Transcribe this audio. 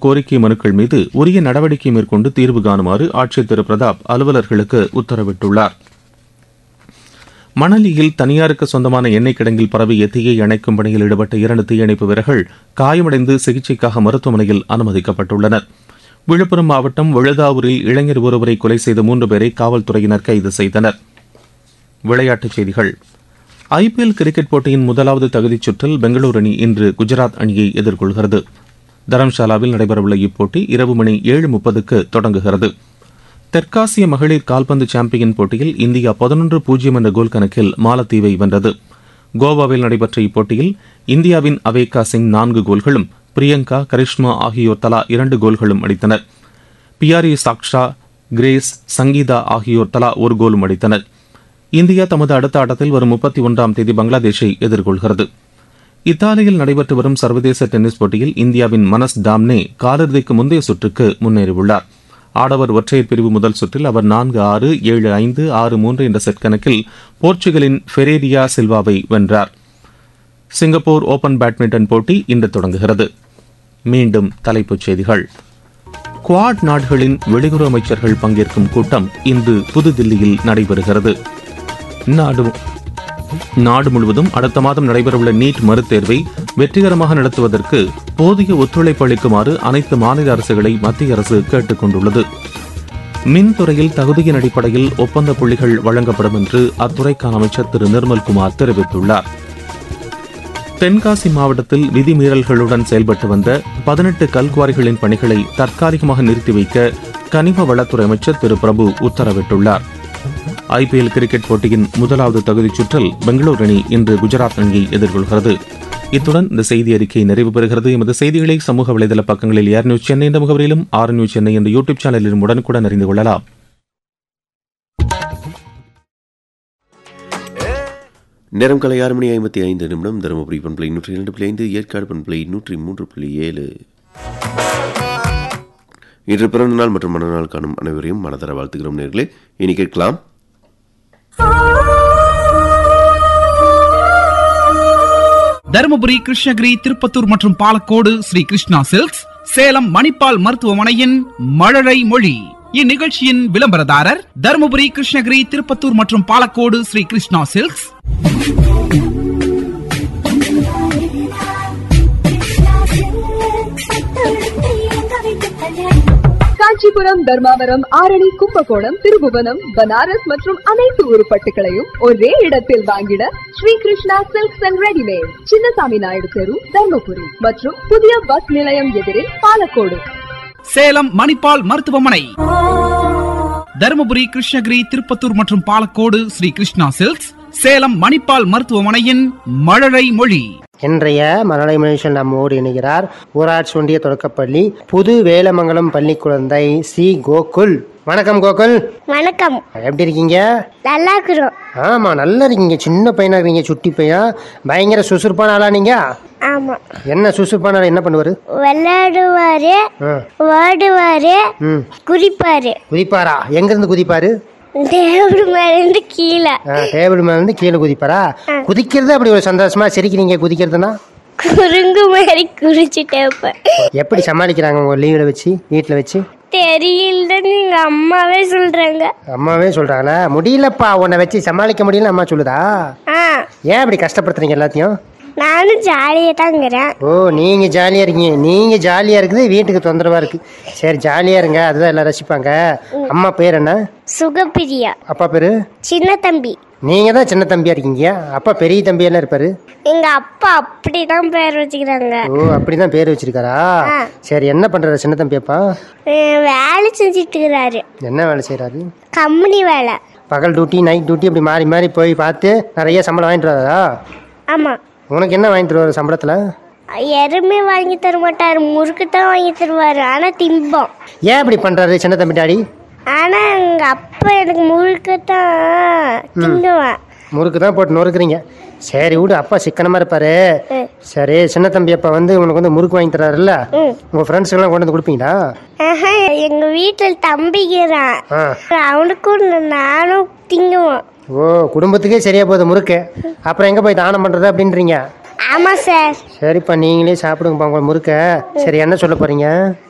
கோரிக்கை மனுக்கள் மீது உரிய நடவடிக்கை மேற்கொண்டு தீர்வு காணுமாறு ஆட்சியர் திரு பிரதாப் அலுவலர்களுக்கு உத்தரவிட்டுள்ளார் மணலியில் தனியாருக்கு சொந்தமான எண்ணெய் கிடங்கில் பரவிய தீயை அணைக்கும் பணியில் ஈடுபட்ட இரண்டு தீயணைப்பு வீரர்கள் காயமடைந்து சிகிச்சைக்காக மருத்துவமனையில் அனுமதிக்கப்பட்டுள்ளனர் விழுப்புரம் மாவட்டம் விழுதாவூரில் இளைஞர் ஒருவரை கொலை செய்த மூன்று பேரை காவல்துறையினர் கைது செய்தனர் விளையாட்டுச் செய்திகள் ஐபிஎல் கிரிக்கெட் போட்டியின் முதலாவது தகுதிச் சுற்றில் பெங்களூரு அணி இன்று குஜராத் அணியை எதிர்கொள்கிறது தரம்ஷாலாவில் நடைபெறவுள்ள இப்போட்டி இரவு மணி ஏழு முப்பதுக்கு தொடங்குகிறது தெற்காசிய மகளிர் கால்பந்து சாம்பியன் போட்டியில் இந்தியா பதினொன்று பூஜ்ஜியம் என்ற கோல் கணக்கில் மாலத்தீவை வென்றது கோவாவில் நடைபெற்ற இப்போட்டியில் இந்தியாவின் அவேகா சிங் நான்கு கோல்களும் பிரியங்கா கரிஷ்மா ஆகியோர் தலா இரண்டு கோல்களும் அடித்தனர் பியாரி சாக்ஷா கிரேஸ் சங்கீதா ஆகியோர் தலா ஒரு கோலும் அடித்தனர் இந்தியா தமது அடுத்த ஆட்டத்தில் வரும் முப்பத்தி ஒன்றாம் தேதி பங்களாதேஷை எதிர்கொள்கிறது இத்தாலியில் நடைபெற்று வரும் சர்வதேச டென்னிஸ் போட்டியில் இந்தியாவின் மனஸ் டாம்னே காலிறுதிக்கு முந்தைய சுற்றுக்கு முன்னேறியுள்ளார் ஆடவர் ஒற்றையர் பிரிவு முதல் சுற்றில் அவர் நான்கு ஆறு ஏழு ஐந்து ஆறு மூன்று என்ற செட் கணக்கில் போர்ச்சுகலின் ஃபெரேரியா சில்வாவை வென்றார் சிங்கப்பூர் ஓபன் பேட்மிண்டன் போட்டி இன்று தொடங்குகிறது மீண்டும் தலைப்புச் செய்திகள் குவாட் நாடுகளின் வெளியுறவு அமைச்சர்கள் பங்கேற்கும் கூட்டம் இன்று புதுதில்லியில் நடைபெறுகிறது நாடு நாடு முழுவதும் அடுத்த மாதம் நடைபெறவுள்ள நீட் மறுதேர்வை வெற்றிகரமாக நடத்துவதற்கு போதிய ஒத்துழைப்பு அளிக்குமாறு அனைத்து மாநில அரசுகளை மத்திய அரசு கேட்டுக் கொண்டுள்ளது மின்துறையில் தகுதியின் அடிப்படையில் ஒப்பந்த புள்ளிகள் வழங்கப்படும் என்று அத்துறைக்கான அமைச்சர் திரு நிர்மல்குமார் தெரிவித்துள்ளார் தென்காசி மாவட்டத்தில் விதிமீறல்களுடன் செயல்பட்டு வந்த பதினெட்டு கல்குவாரிகளின் பணிகளை தற்காலிகமாக நிறுத்தி வைக்க கனிம வளத்துறை அமைச்சர் திரு பிரபு உத்தரவிட்டுள்ளார் ஐபிஎல் கிரிக்கெட் போட்டியின் முதலாவது தகுதிச் சுற்றில் பெங்களூரு அணி இன்று குஜராத் அணியை எதிர்கொள்கிறது இத்துடன் இந்த செய்தி அறிக்கை நிறைவு பெறுகிறது எமது செய்திகளை சமூக வலைதள பக்கங்களில் ஏர் நியூஸ் சென்னை என்ற முகவரியிலும் ஆர் நியூஸ் சென்னை என்ற யூடியூப் சேனலிலும் உடனுக்குடன் அறிந்து கொள்ளலாம் நேரம் காலை ஆறு மணி ஐம்பத்தி ஐந்து நிமிடம் தருமபுரி பண்பலை நூற்றி இரண்டு புள்ளி ஐந்து ஏற்காடு பண்பலை நூற்றி மூன்று புள்ளி ஏழு இன்று பிறந்த நாள் மற்றும் மனநாள் காணும் அனைவரையும் மனதர வாழ்த்துகிறோம் நேர்களே இனி கேட்கலாம் தருமபுரி கிருஷ்ணகிரி திருப்பத்தூர் மற்றும் பாலக்கோடு ஸ்ரீ கிருஷ்ணா சில்க்ஸ் சேலம் மணிப்பால் மருத்துவமனையின் மழலை மொழி இந்நிகழ்ச்சியின் விளம்பரதாரர் தருமபுரி கிருஷ்ணகிரி திருப்பத்தூர் மற்றும் பாலக்கோடு ஸ்ரீ கிருஷ்ணா சில்க்ஸ் காஞ்சிபுரம் தர்மாவரம் ஆரணி கும்பகோணம் திருபுவனம் பனாரஸ் மற்றும் அனைத்து உருப்பட்டுகளையும் ஒரே இடத்தில் வாங்கிட Sri Krishna silks and readymade Chinnasamy Naidu தெரு தர்மபுரி மற்றும் புதிய பஸ் நிலையம் எதிரில் பாலக்கோடு சேலம் மணிப்பால் மருத்துவமனை தருமபுரி கிருஷ்ணகிரி திருப்பத்தூர் மற்றும் பாலக்கோடு ஸ்ரீ கிருஷ்ணா சில்க்ஸ் சேலம் மணிப்பால் மருத்துவமனையின் மழலை மொழி இன்றைய மலலை மனுஷன் நம்மோடு இணைகிறார் ஊராட்சி ஒன்றிய தொடக்கப்பள்ளி புது வேலமங்கலம் பள்ளி குழந்தை சி கோகுல் வணக்கம் கோகுல் வணக்கம் எப்படி இருக்கீங்க நல்லா இருக்கிறோம் ஆமா நல்லா இருக்கீங்க சின்ன பையனா இருக்கீங்க சுட்டி பையன் பயங்கர சுசுறுப்பான ஆளா நீங்க ஆமா என்ன சுசுறுப்பான ஆளு என்ன பண்ணுவாரு விளையாடுவாரு ஆ, ஓடுவாரு ம் குறிப்பாரு குதிப்பாரா எங்க இருந்து குதிப்பாரு தேவடு மேல இருந்து கீழே ஆ, டேபிள் மேல இருந்து கீழே குதிப்பாரா குதிக்கிறது அப்படி ஒரு சந்தோஷமா சிரிக்கிறீங்க குதிக்கிறதுனா குறுங்கு மாதிரி குறிச்சிட்டே இருப்பேன் எப்படி சமாளிக்கிறாங்க உங்க லீவில் வச்சு வீட்டில் வச்சு தெரியலன்னு எங்க அம்மாவே சொல்றாங்க அம்மாவே சொல்றாங்களா முடியலப்பா உன்னை வச்சு சமாளிக்க முடியல அம்மா சொல்லுதா ஆ ஏன் இப்படி கஷ்டப்படுத்துறீங்க எல்லாத்தையும் நானும் ஜாலியா தாங்கிறேன் ஓ நீங்க ஜாலியா இருக்கீங்க நீங்க ஜாலியா இருக்குது வீட்டுக்கு தொந்தரவா இருக்கு சரி ஜாலியா இருங்க அதுதான் எல்லாம் ரசிப்பாங்க அம்மா பேர் என்ன சுகப்பிரியா அப்பா பேரு சின்ன தம்பி நீங்க தான் சின்ன தம்பியா இருக்கீங்க அப்பா பெரிய தம்பி எல்லாம் இருப்பாரு எங்க அப்பா அப்படிதான் பேர் வச்சுக்கிறாங்க ஓ அப்படிதான் பேர் வச்சிருக்காரா ஆ. சரி என்ன பண்றாரு சின்ன தம்பி அப்பா அஹ் வேலை செஞ்சுட்டு இருக்கிறாரு என்ன வேலை செய்யறாரு கம்பெனி வேலை பகல் டியூட்டி நைட் டியூட்டி இப்படி மாறி மாறி போய் பார்த்து நிறைய சம்பளம் வாங்கிட்டு வராரா ஆமா உனக்கு என்ன வாங்கிட்டு வருவாரு சம்பளத்துல எருமே வாங்கி தர மாட்டாரு முறுக்கு தான் வாங்கி தருவாரு ஆனா திம்போம் ஏன் இப்படி பண்றாரு சின்ன தம்பி டாடி ஆனா எங்க அப்பா எனக்கு முறுக்கு தான் திங்குவேன் முறுக்கு தான் போட்டு நொறுக்குறீங்க சரி விடு அப்பா சிக்கனமா இருப்பாரு ம். சரி சின்ன தம்பி அப்பா வந்து உனக்கு வந்து முறுக்கு வாங்கி தராருல்ல ம். உங்க ஃப்ரெண்ட்ஸ் எல்லாம் கொண்டு வந்து கொடுப்பீங்களா ஆஹா, எங்க வீட்டில் தம்பிக்கிறான் ஆ அவனுக்கும் நானும் திங்குவோம் ஓ குடும்பத்துக்கே சரியா போகுது முறுக்கு அப்புறம் எங்க போய் தானம் பண்றது அப்படின்றீங்க ஆமா சார் சரிப்பா நீங்களே சாப்பிடுங்கப்பா உங்க முறுக்க சரி என்ன சொல்ல போறீங்க